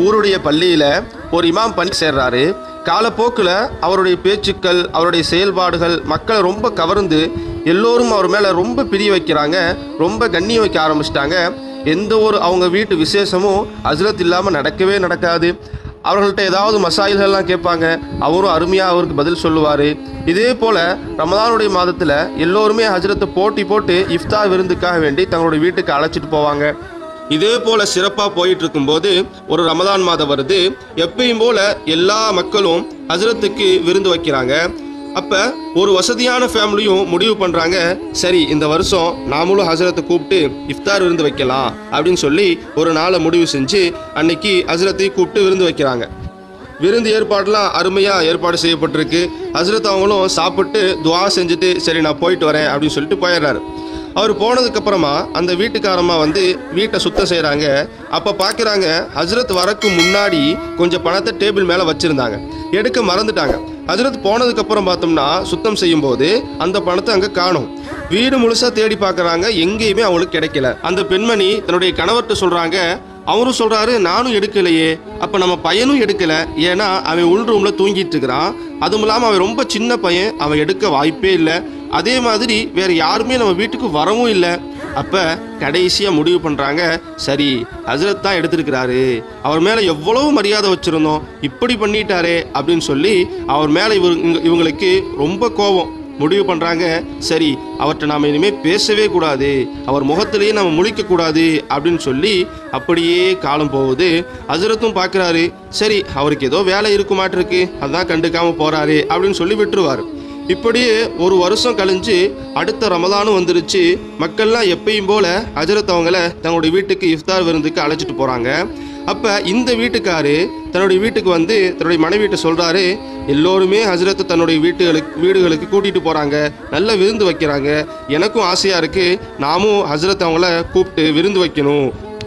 ஊருடைய பள்ளியில ஒரு இமாம் பணி சேர்றாரு காலப்போக்கில் அவருடைய பேச்சுக்கள் அவருடைய செயல்பாடுகள் மக்களை ரொம்ப கவர்ந்து எல்லோரும் அவர் மேலே ரொம்ப பிரிய வைக்கிறாங்க ரொம்ப கண்ணியம் வைக்க ஆரம்பிச்சிட்டாங்க எந்த ஒரு அவங்க வீட்டு விசேஷமும் ஹஸ்ரத் இல்லாமல் நடக்கவே நடக்காது அவர்கள்ட்ட ஏதாவது மசாயில்கள்லாம் கேட்பாங்க அவரும் அருமையாக அவருக்கு பதில் சொல்லுவார் இதே போல் ரமதானுடைய மாதத்தில் எல்லோருமே ஹஜ்ரத்தை போட்டி போட்டு இஃப்தார் விருந்துக்காக வேண்டி தங்களுடைய வீட்டுக்கு அழைச்சிட்டு போவாங்க இதே போல சிறப்பா போயிட்டு இருக்கும்போது ஒரு ரமதான் மாதம் வருது எப்பயும் போல எல்லா மக்களும் ஹஜ்ரத்துக்கு விருந்து வைக்கிறாங்க அப்ப ஒரு வசதியான ஃபேமிலியும் முடிவு பண்றாங்க சரி இந்த வருஷம் நாமளும் ஹசரத்தை கூப்பிட்டு இஃப்தார் விருந்து வைக்கலாம் அப்படின்னு சொல்லி ஒரு நாளை முடிவு செஞ்சு அன்னைக்கு ஹசரத்தை கூப்பிட்டு விருந்து வைக்கிறாங்க விருந்து ஏற்பாடுலாம் அருமையாக ஏற்பாடு செய்யப்பட்டிருக்கு ஹசரத் அவங்களும் சாப்பிட்டு துவா செஞ்சுட்டு சரி நான் போயிட்டு வரேன் அப்படின்னு சொல்லிட்டு போயிடுறாரு அவர் போனதுக்கு அப்புறமா அந்த வீட்டுக்காரம்மா வந்து வீட்டை சுத்தம் செய்கிறாங்க அப்போ பார்க்குறாங்க ஹஜ்ரத் வரக்கு முன்னாடி கொஞ்சம் பணத்தை டேபிள் மேலே வச்சுருந்தாங்க எடுக்க மறந்துட்டாங்க ஹஜ்ரத் போனதுக்கு அப்புறம் பார்த்தோம்னா சுத்தம் செய்யும்போது அந்த பணத்தை அங்கே காணும் வீடு முழுசா தேடி பார்க்குறாங்க எங்கேயுமே அவங்களுக்கு கிடைக்கல அந்த பெண்மணி தன்னுடைய கணவர்கிட்ட சொல்கிறாங்க அவரும் சொல்றாரு நானும் எடுக்கலையே அப்ப நம்ம பையனும் எடுக்கல ஏன்னா அவன் உள் ரூம்ல தூங்கிட்டு இருக்கிறான் அதுவும் இல்லாம அவன் ரொம்ப சின்ன பையன் அவன் எடுக்க வாய்ப்பே இல்லை அதே மாதிரி வேற யாருமே நம்ம வீட்டுக்கு வரவும் இல்லை அப்ப கடைசியா முடிவு பண்றாங்க சரி ஹசரத் தான் எடுத்திருக்கிறாரு அவர் மேல எவ்வளவு மரியாதை வச்சிருந்தோம் இப்படி பண்ணிட்டாரே அப்படின்னு சொல்லி அவர் மேல இவங்க இவங்களுக்கு ரொம்ப கோபம் முடிவு பண்றாங்க சரி அவர்கிட்ட நாம இனிமே பேசவே கூடாது அவர் முகத்திலேயே நம்ம முழிக்க கூடாது அப்படின்னு சொல்லி அப்படியே காலம் போகுது ஹசரத்தும் பார்க்கறாரு சரி அவருக்கு ஏதோ வேலை இருக்குமாட்டிருக்கு அதான் கண்டுக்காம போறாரு அப்படின்னு சொல்லி விட்டுருவாரு இப்படியே ஒரு வருஷம் கழிஞ்சு அடுத்த ரமதானும் வந்துருச்சு மக்கள்லாம் எப்பயும் போல ஹஜரத் அவங்கள தங்களுடைய வீட்டுக்கு இஃப்தார் விருந்துக்கு அழைச்சிட்டு போறாங்க அப்ப இந்த வீட்டுக்காரு தன்னுடைய வீட்டுக்கு வந்து தன்னுடைய மனைவிட்ட சொல்றாரு எல்லோருமே ஹஜரத் தன்னுடைய வீட்டுகளுக்கு வீடுகளுக்கு கூட்டிட்டு போறாங்க நல்ல விருந்து வைக்கிறாங்க எனக்கும் ஆசையா இருக்கு நாமும் ஹஜரத் அவங்கள கூப்பிட்டு விருந்து வைக்கணும்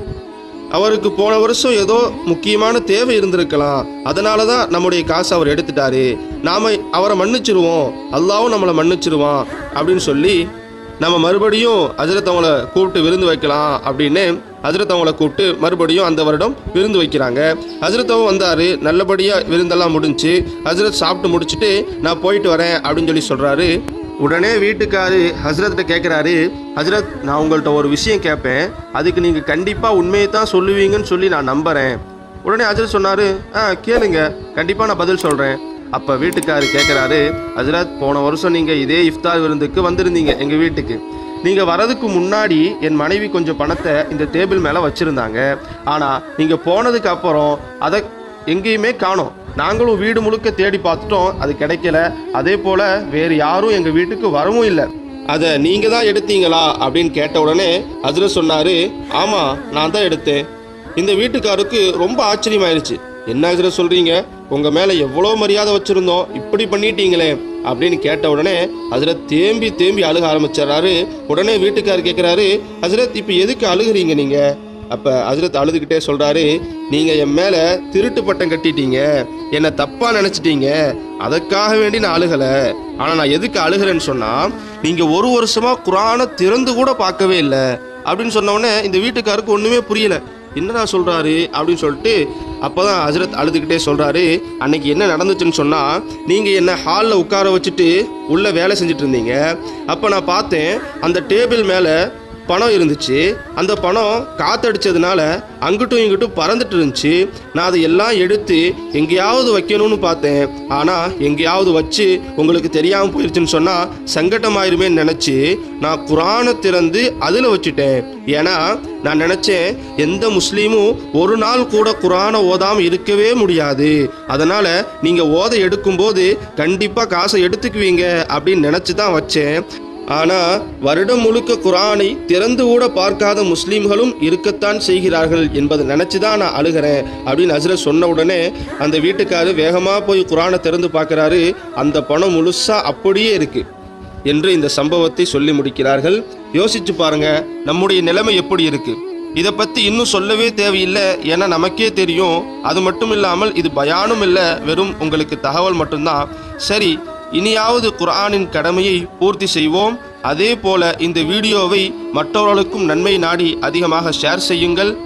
அவருக்கு போன வருஷம் ஏதோ முக்கியமான தேவை இருந்திருக்கலாம் அதனால தான் நம்முடைய காசு அவர் எடுத்துட்டாரு நாம அவரை மன்னிச்சிருவோம் அல்லாவும் நம்மளை மன்னிச்சிருவான் அப்படின்னு சொல்லி நம்ம மறுபடியும் ஹஜரத் அவங்கள கூப்பிட்டு விருந்து வைக்கலாம் அப்படின்னு ஹஜரத் அவங்கள கூப்பிட்டு மறுபடியும் அந்த வருடம் விருந்து வைக்கிறாங்க ஹஜரத்தவும் வந்தார் நல்லபடியாக விருந்தெல்லாம் முடிஞ்சு ஹஜரத் சாப்பிட்டு முடிச்சுட்டு நான் போயிட்டு வரேன் அப்படின்னு சொல்லி சொல்கிறாரு உடனே வீட்டுக்காரு ஹஸ்ரத்கிட்ட கேட்குறாரு ஹஸ்ரத் நான் உங்கள்கிட்ட ஒரு விஷயம் கேட்பேன் அதுக்கு நீங்கள் கண்டிப்பாக உண்மையை தான் சொல்லுவீங்கன்னு சொல்லி நான் நம்புகிறேன் உடனே ஹஸ்ரத் சொன்னார் ஆ கேளுங்க கண்டிப்பாக நான் பதில் சொல்கிறேன் அப்போ வீட்டுக்காரு கேட்குறாரு ஹஸ்ரத் போன வருஷம் நீங்கள் இதே இஃப்தார் விருந்துக்கு வந்திருந்தீங்க எங்கள் வீட்டுக்கு நீங்கள் வரதுக்கு முன்னாடி என் மனைவி கொஞ்சம் பணத்தை இந்த டேபிள் மேலே வச்சுருந்தாங்க ஆனால் நீங்கள் போனதுக்கு அப்புறம் அதை எங்கேயுமே காணோம் நாங்களும் வீடு முழுக்க தேடி பார்த்துட்டோம் அது கிடைக்கல அதே போல வேறு யாரும் எங்க வீட்டுக்கு வரவும் இல்லை அதை நீங்க தான் எடுத்தீங்களா அப்படின்னு கேட்ட உடனே ஹஜ்ரத் சொன்னாரு ஆமா நான் தான் எடுத்தேன் இந்த வீட்டுக்காருக்கு ரொம்ப ஆச்சரியமாயிருச்சு என்ன ஹஜ்ரத் சொல்றீங்க உங்க மேல எவ்வளோ மரியாதை வச்சிருந்தோம் இப்படி பண்ணிட்டீங்களே அப்படின்னு கேட்ட உடனே ஹஜ்ரத் தேம்பி தேம்பி அழுக ஆரம்பிச்சிடறாரு உடனே வீட்டுக்காரர் கேட்குறாரு ஹஜ்ரத் இப்போ எதுக்கு அழுகுறீங்க நீங்க அப்ப ஹஜ்ரத் அழுதுகிட்டே சொல்றாரு நீங்க என் மேல திருட்டு பட்டம் கட்டிட்டீங்க என்னை தப்பா நினைச்சிட்டீங்க அதற்காக வேண்டி நான் அழுகல ஆனா நான் எதுக்கு அழுகிறேன்னு சொன்னா நீங்க ஒரு வருஷமா குரானை திறந்து கூட பார்க்கவே இல்லை அப்படின்னு சொன்ன உடனே இந்த வீட்டுக்காருக்கு ஒண்ணுமே புரியல என்னடா சொல்றாரு அப்படின்னு சொல்லிட்டு அப்பதான் ஹஜ்ரத் அழுதுகிட்டே சொல்றாரு அன்னைக்கு என்ன நடந்துச்சுன்னு சொன்னா நீங்க என்ன ஹாலில் உட்கார வச்சுட்டு உள்ள வேலை செஞ்சுட்டு இருந்தீங்க அப்ப நான் பார்த்தேன் அந்த டேபிள் மேல பணம் இருந்துச்சு அந்த பணம் காத்தடிச்சதுனால அங்கிட்டும் இங்கிட்டும் பறந்துட்டு இருந்துச்சு நான் அதை எல்லாம் எடுத்து எங்கேயாவது வைக்கணும்னு பார்த்தேன் ஆனால் எங்கேயாவது வச்சு உங்களுக்கு தெரியாமல் போயிருச்சுன்னு சொன்னால் சங்கடமாயிருமேன்னு நினச்சி நான் குரானை திறந்து அதில் வச்சுட்டேன் ஏன்னா நான் நினச்சேன் எந்த முஸ்லீமும் ஒரு நாள் கூட குரானை ஓதாமல் இருக்கவே முடியாது அதனால் நீங்கள் ஓத எடுக்கும்போது கண்டிப்பாக காசை எடுத்துக்குவீங்க அப்படின்னு நினச்சி தான் வச்சேன் ஆனா வருடம் முழுக்க குரானை திறந்து கூட பார்க்காத முஸ்லீம்களும் இருக்கத்தான் செய்கிறார்கள் என்பதை நினைச்சுதான் நான் அழுகிறேன் அப்படின்னு ஹஸ்ரத் சொன்ன உடனே அந்த வீட்டுக்காரு வேகமா போய் குரானை திறந்து பார்க்கறாரு அந்த பணம் முழுசா அப்படியே இருக்கு என்று இந்த சம்பவத்தை சொல்லி முடிக்கிறார்கள் யோசிச்சு பாருங்க நம்முடைய நிலைமை எப்படி இருக்கு இதை பத்தி இன்னும் சொல்லவே தேவையில்லை ஏன்னா நமக்கே தெரியும் அது மட்டும் இல்லாமல் இது பயானும் இல்லை வெறும் உங்களுக்கு தகவல் மட்டும்தான் சரி இனியாவது குர்ஆனின் கடமையை பூர்த்தி செய்வோம் அதே போல இந்த வீடியோவை மற்றவர்களுக்கும் நன்மை நாடி அதிகமாக ஷேர் செய்யுங்கள்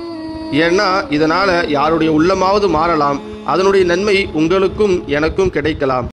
ஏன்னா இதனால யாருடைய உள்ளமாவது மாறலாம் அதனுடைய நன்மை உங்களுக்கும் எனக்கும் கிடைக்கலாம்